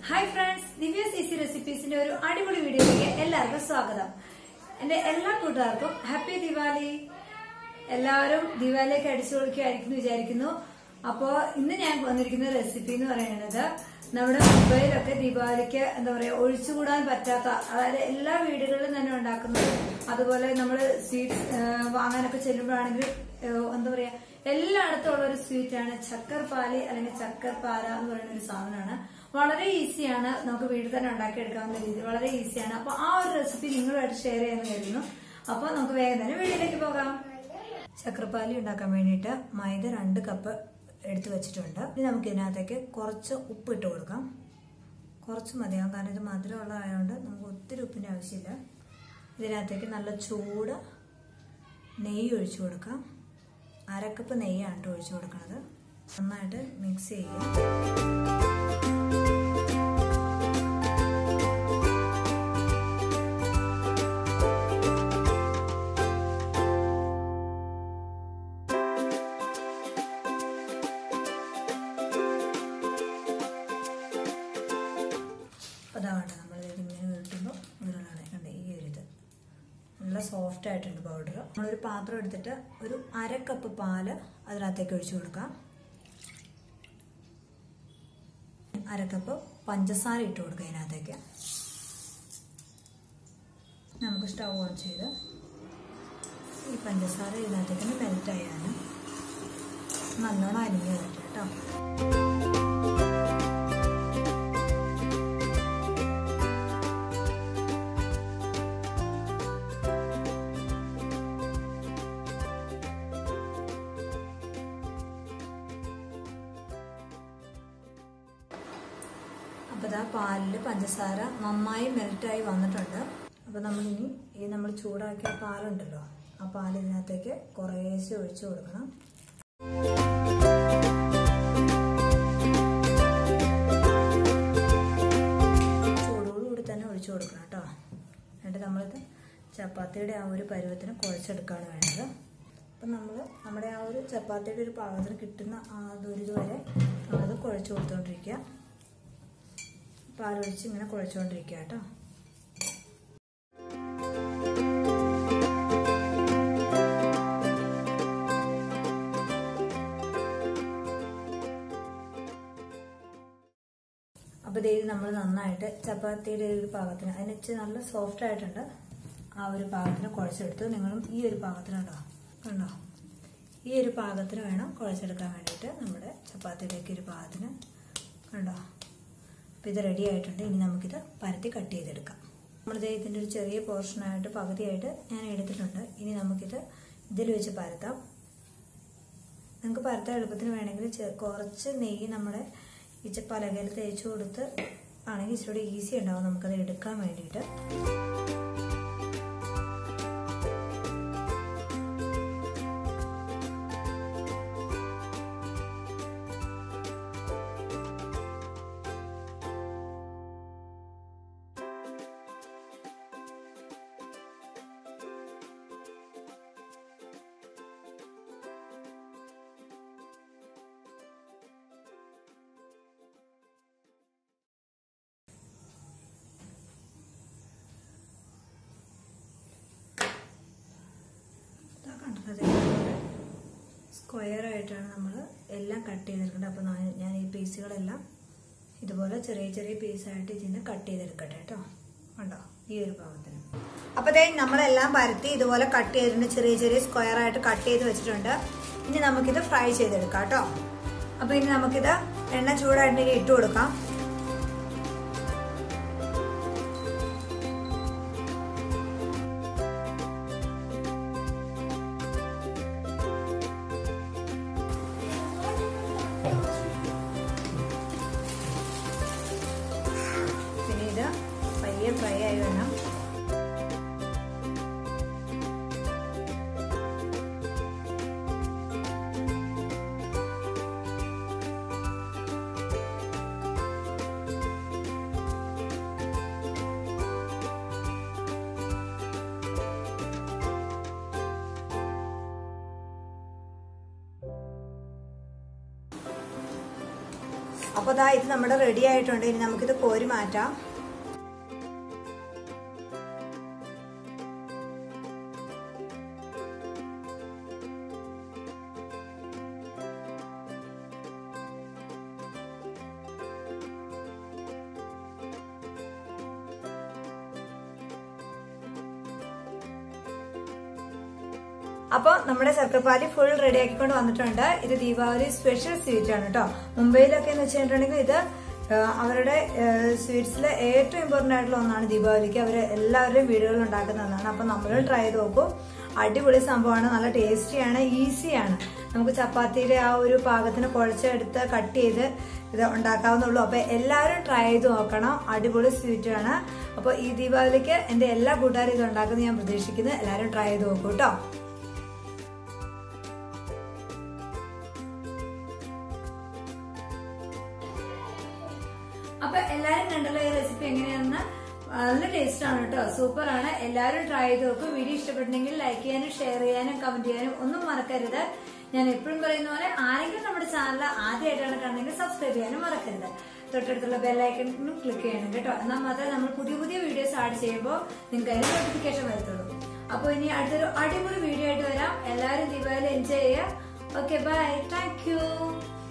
hi friends Divya C C റെസിപ്പീസിന്റെ ഒരു അടിപൊളി വീഡിയോയിലേക്ക് എല്ലാവർക്കും സ്വാഗതം എന്റെ എല്ലാ കൂട്ടുകാർക്കും ഹാപ്പി ദിവാലി എല്ലാവരും ദിവാലിയൊക്കെ അടിച്ചു കൊടുക്കുകയായിരിക്കും വിചാരിക്കുന്നു അപ്പോ ഇന്ന് ഞാൻ വന്നിരിക്കുന്ന റെസിപ്പി എന്ന് പറയുന്നത് നമ്മുടെ മുംബൈയിലൊക്കെ ദീപാവലിക്ക് എന്താ പറയാ ഒഴിച്ചുകൂടാൻ പറ്റാത്ത അതായത് എല്ലാ വീടുകളിലും തന്നെ ഉണ്ടാക്കുന്നത് അതുപോലെ നമ്മൾ സ്വീറ്റ്സ് വാങ്ങാനൊക്കെ ചെല്ലുമ്പോഴാണെങ്കിൽ ഏഹ്, എന്താ പറയാ എല്ലായിടത്തും ഉള്ള ഒരു സ്വീറ്റ് ആണ് ചക്കർപാലി അല്ലെങ്കിൽ ചക്കർപാല എന്ന് പറയുന്ന ഒരു സാധനമാണ് വളരെ ഈസിയാണ് നമുക്ക് വീട്ടിൽ തന്നെ ഉണ്ടാക്കിയെടുക്കാവുന്ന രീതി വളരെ ഈസിയാണ് അപ്പൊ ആ ഒരു റെസിപ്പി നിങ്ങളുമായിട്ട് ഷെയർ ചെയ്യാൻ കരുതുന്നു അപ്പൊ നമുക്ക് വേഗം തന്നെ വീട്ടിലേക്ക് പോകാം ചക്രപ്പാലി ഉണ്ടാക്കാൻ വേണ്ടിയിട്ട് മൈദ രണ്ട് കപ്പ് എടുത്തു വെച്ചിട്ടുണ്ട് ഇനി നമുക്ക് ഇതിനകത്തേക്ക് കുറച്ച് ഉപ്പ് ഇട്ട് കൊടുക്കാം കുറച്ച് മതിയാവും കാരണം ഇത് മധുരമുള്ളതായതുകൊണ്ട് നമുക്ക് ഒത്തിരി ഉപ്പിൻ്റെ ആവശ്യമില്ല ഇതിനകത്തേക്ക് നല്ല ചൂട് നെയ്യ് ഒഴിച്ചു കൊടുക്കാം അരക്കപ്പ് നെയ്യാണ് കേട്ടോ ഒഴിച്ചു കൊടുക്കുന്നത് നന്നായിട്ട് മിക്സ് ചെയ്യുക അപ്പോൾ അതാ വേണ്ട നമ്മൾ ഇങ്ങനെ ഉരുട്ടുമ്പോൾ ഇങ്ങനെയാണ് കണ്ടേ ഈ ഒരു ഇത് നല്ല സോഫ്റ്റ് ആയിട്ടുണ്ട് പൗഡർ നമ്മളൊരു പാത്രം എടുത്തിട്ട് ഒരു അര കപ്പ് പാല് അതിനകത്തേക്ക് ഒഴിച്ചു കൊടുക്കാം അര കപ്പ് പഞ്ചസാര ഇട്ട് കൊടുക്കുക അതിനകത്തേക്ക് നമുക്ക് സ്റ്റൗ ഓൺ ചെയ്ത് ഈ പഞ്ചസാര ഇതിനകത്തേക്ക് മെൽറ്റ് ആയാണ് നല്ലോണം അരിഞ്ഞ് വരട്ടെ കേട്ടോ അപ്പോൾ ഇതാ പാലിൽ പഞ്ചസാര നന്നായി മെൽറ്റായി വന്നിട്ടുണ്ട് അപ്പോൾ നമ്മളിനി ഈ നമ്മൾ ചൂടാക്കിയ പാലുണ്ടല്ലോ ആ പാൽ ഇതിനകത്തേക്ക് കുറേശ്ശെ ഒഴിച്ചു കൊടുക്കണം ചൂടോടുകൂടി തന്നെ ഒഴിച്ചു കൊടുക്കണം കേട്ടോ എന്നിട്ട് നമ്മളിത് ചപ്പാത്തിയുടെ ആ ഒരു പരുവത്തിന് കുഴച്ചെടുക്കുകയാണ് വേണ്ടത് അപ്പം നമ്മൾ നമ്മുടെ ആ ഒരു ചപ്പാത്തിയുടെ ഒരു പാകത്തിന് കിട്ടുന്ന ആ ദുരിത് വരെ നമ്മളത് കുഴച്ച് കൊടുത്തുകൊണ്ടിരിക്കുക പാലൊഴിച്ച് ഇങ്ങനെ കുഴച്ചുകൊണ്ടിരിക്കുക കേട്ടോ അപ്പോൾ ഇത് നമ്മൾ നന്നായിട്ട് ചപ്പാത്തിയുടെ ഒരു പാകത്തിന് അതിന് ഇച്ചിരി നല്ല സോഫ്റ്റ് ആയിട്ടുണ്ട് ആ ഒരു പാകത്തിന് കുഴച്ചെടുത്തു നിങ്ങളും ഈ ഒരു പാകത്തിന് ഉണ്ടോ കണ്ടോ ഈ ഒരു പാകത്തിന് വേണം കുഴച്ചെടുക്കാൻ വേണ്ടിയിട്ട് നമ്മുടെ ചപ്പാത്തിയിലേക്ക് ഒരു പാകത്തിന് കണ്ടോ അപ്പോൾ ഇത് റെഡി ആയിട്ടുണ്ട് ഇനി നമുക്കിത് പരത്തി കട്ട് ചെയ്തെടുക്കാം നമ്മളിത് ഇതിൻ്റെ ഒരു ചെറിയ പോർഷനായിട്ട് പകുതിയായിട്ട് ഞാൻ എടുത്തിട്ടുണ്ട് ഇനി നമുക്കിത് ഇതിൽ വെച്ച് പരത്താം നിങ്ങൾക്ക് പരത്താൻ എളുപ്പത്തിന് വേണമെങ്കിൽ ചെ- കുറച്ച് നെയ്യ് നമ്മുടെ ഈ ച- പലകയിൽ തേച്ച് കൊടുത്ത് ആണെങ്കിൽ ഇച്ചിരി ഈസി ഉണ്ടാവും നമുക്കത് എടുക്കാൻ വേണ്ടിയിട്ട് ഇതാ കണ്ടത് സ്ക്വയർ ആയിട്ടാണ് നമ്മൾ എല്ലാം കട്ട് ചെയ്തെടുക്കേണ്ടത് അപ്പോൾ ഞാൻ- ഞാൻ ഈ പീസുകളെല്ലാം ഇതുപോലെ ചെറിയ ചെറിയ പീസായിട്ട് ഇതിന് കട്ട് ചെയ്തെടുക്കട്ടെ കേട്ടോ കണ്ടോ ഈ ഒരു പാകത്തിന് അപ്പോൾ ദേ നമ്മളെല്ലാം പരത്തി ഇതുപോലെ കട്ട് ചെയ്തിട്ടുണ്ട് ചെറിയ ചെറിയ സ്ക്വയർ ആയിട്ട് കട്ട് ചെയ്ത് വെച്ചിട്ടുണ്ട് ഇനി നമുക്കിത് ഫ്രൈ ചെയ്തെടുക്കാം കേട്ടോ അപ്പോൾ ഇനി നമുക്കിത് എണ്ണ ചൂടായിട്ട് ഇട്ട് കൊടുക്കാം പിന്നെ ഇത് പയ്യെ ഫ്രൈ ആയി വേണം അപ്പോൾ ദാ ഇത് നമ്മുടെ റെഡി ആയിട്ടുണ്ട് ഇനി നമുക്കിത് കോരി മാറ്റാം അപ്പോൾ നമ്മുടെ ചക്രപ്പാലി ഫുൾ റെഡി ആക്കിക്കൊണ്ട് വന്നിട്ടുണ്ട് ഇത് ദീപാവലി സ്പെഷ്യൽ സ്വീറ്റ് ആണ് കേട്ടോ മുംബൈയിലൊക്കെ എന്ന് വെച്ചിട്ടുണ്ടെങ്കിൽ ഇത് ആ, അവരുടെ സ്വീറ്റ്സിലെ ഏറ്റവും ഇമ്പോർട്ടന്റ് ആയിട്ടുള്ള ഒന്നാണ് ദീപാവലിക്ക് അവർ എല്ലാവരുടെയും വീടുകളിൽ ഉണ്ടാക്കുന്ന ഒന്നാണ് അപ്പൊ നമ്മൾ ട്രൈ ചെയ്ത് നോക്കും അടിപൊളി സംഭവമാണ് നല്ല ടേസ്റ്റിയാണ് ഈസിയാണ് നമുക്ക് ചപ്പാത്തിയുടെ ആ ഒരു പാകത്തിന് കുഴച്ചെടുത്ത് കട്ട് ചെയ്ത് ഇത് ഉണ്ടാക്കാവുന്നുള്ളൂ അപ്പൊ എല്ലാവരും ട്രൈ ചെയ്ത് നോക്കണം അടിപൊളി സ്വീറ്റ് ആണ് അപ്പൊ ഈ ദീപാവലിക്ക് എന്റെ എല്ലാ കൂട്ടുകാരും ഇത് ഉണ്ടാക്കുന്നത് ഞാൻ പ്രതീക്ഷിക്കുന്നു എല്ലാവരും ട്രൈ ചെയ്ത് നോക്കൂ കേട്ടോ അപ്പൊ എല്ലാരും കണ്ടല്ലോ ഈ റെസിപ്പി എങ്ങനെയാണെന്ന് നല്ല ടേസ്റ്റ് ആണ് കേട്ടോ സൂപ്പർ ആണ് എല്ലാവരും ട്രൈ ചെയ്ത് നോക്കും വീഡിയോ ഇഷ്ടപ്പെട്ടെങ്കിൽ ലൈക്ക് ചെയ്യാനും ഷെയർ ചെയ്യാനും കമന്റ് ചെയ്യാനും ഒന്നും മറക്കരുത് ഞാൻ എപ്പോഴും പറയുന്ന പോലെ ആരെങ്കിലും നമ്മുടെ ചാനൽ ആദ്യമായിട്ടാണ് കാണുന്നെങ്കിൽ സബ്സ്ക്രൈബ് ചെയ്യാനും മറക്കരുത് തൊട്ടടുത്തുള്ള ബെല്ലൈക്കണിനും ക്ലിക്ക് ചെയ്യണം കേട്ടോ എന്നാൽ മാത്രമേ നമ്മൾ പുതിയ പുതിയ വീഡിയോസ് ആഡ് ചെയ്യുമ്പോൾ നിങ്ങൾക്ക് അതിന് നോട്ടിഫിക്കേഷൻ വരത്തുള്ളൂ അപ്പോൾ ഇനി അടുത്തൊരു അടിപൊളി വീഡിയോ ആയിട്ട് വരാം എല്ലാവരും ദീപാവലി എൻജോയ് ചെയ്യുക ഓക്കെ ബൈ താങ്ക് യു